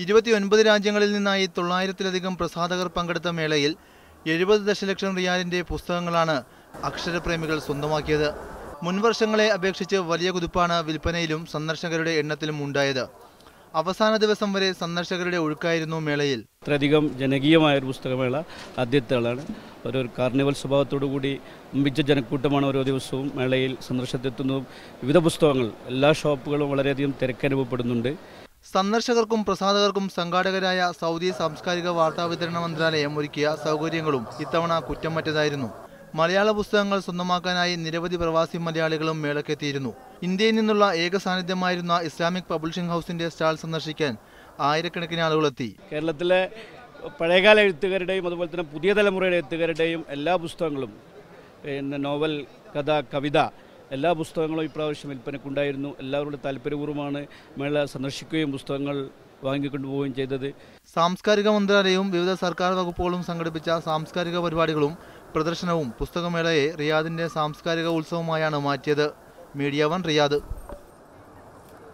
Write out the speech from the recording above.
ഇരുപത്തിയൊൻപത് രാജ്യങ്ങളിൽ നിന്നായി തൊള്ളായിരത്തിലധികം പ്രസാധകർ പങ്കെടുത്ത മേളയിൽ എഴുപത് ദശലക്ഷം റിയാലിന്റെ പുസ്തകങ്ങളാണ് അക്ഷരപ്രേമികൾ സ്വന്തമാക്കിയത് മുൻവർഷങ്ങളെ അപേക്ഷിച്ച് വലിയ കുതിപ്പാണ് വിൽപ്പനയിലും സന്ദർശകരുടെ എണ്ണത്തിലും ഉണ്ടായത് അവസാന ദിവസം വരെ സന്ദർശകരുടെ ഒഴുക്കായിരുന്നു മേളയിൽ അത്രയധികം ജനകീയമായ ഒരു പുസ്തകമേള ആദ്യത്തെ ആളാണ് ഒരു കാർണിവൽ സ്വഭാവത്തോടു കൂടി മിച്ച ജനക്കൂട്ടമാണ് ഓരോ ദിവസവും മേളയിൽ സന്ദർശനത്തെത്തുന്നതും വിവിധ പുസ്തകങ്ങൾ എല്ലാ ഷോപ്പുകളും വളരെയധികം തിരക്കനുഭവപ്പെടുന്നുണ്ട് സന്ദർശകർക്കും പ്രസാധകർക്കും സംഘാടകരായ സൗദി സാംസ്കാരിക വാർത്താവിതരണ മന്ത്രാലയം ഒരുക്കിയ സൗകര്യങ്ങളും ഇത്തവണ കുറ്റമറ്റതായിരുന്നു മലയാള പുസ്തകങ്ങൾ സ്വന്തമാക്കാനായി നിരവധി പ്രവാസി മലയാളികളും മേളക്കെത്തിയിരുന്നു ഇന്ത്യയിൽ നിന്നുള്ള ഏക സാന്നിധ്യമായിരുന്ന ഇസ്ലാമിക് പബ്ലിഷിംഗ് ഹൗസിന്റെ സ്റ്റാൾ സന്ദർശിക്കാൻ ആയിരക്കണക്കിന് ആളുകളെത്തി കേരളത്തിലെ പഴയകാല എഴുത്തുകാരുടെയും അതുപോലെ തന്നെ പുതിയ തലമുറയുടെ എഴുത്തുകാരുടെയും എല്ലാ പുസ്തകങ്ങളും പിന്നെ നോവൽ കഥ കവിത എല്ലാ പുസ്തകങ്ങളും ഇപ്രാവശ്യം വിൽപ്പനക്കുണ്ടായിരുന്നു എല്ലാവരുടെ താല്പര്യപൂർവ്വമാണ് മേള സന്ദർശിക്കുകയും പുസ്തകങ്ങൾ വാങ്ങിക്കൊണ്ടുപോവുകയും ചെയ്തത് സാംസ്കാരിക മന്ത്രാലയവും വിവിധ സർക്കാർ വകുപ്പുകളും സംഘടിപ്പിച്ച സാംസ്കാരിക പരിപാടികളും പ്രദർശനവും പുസ്തകമേളയെ റിയാദിന്റെ സാംസ്കാരിക ഉത്സവമായാണ് മാറ്റിയത് മീഡിയ വൺ റിയാദ്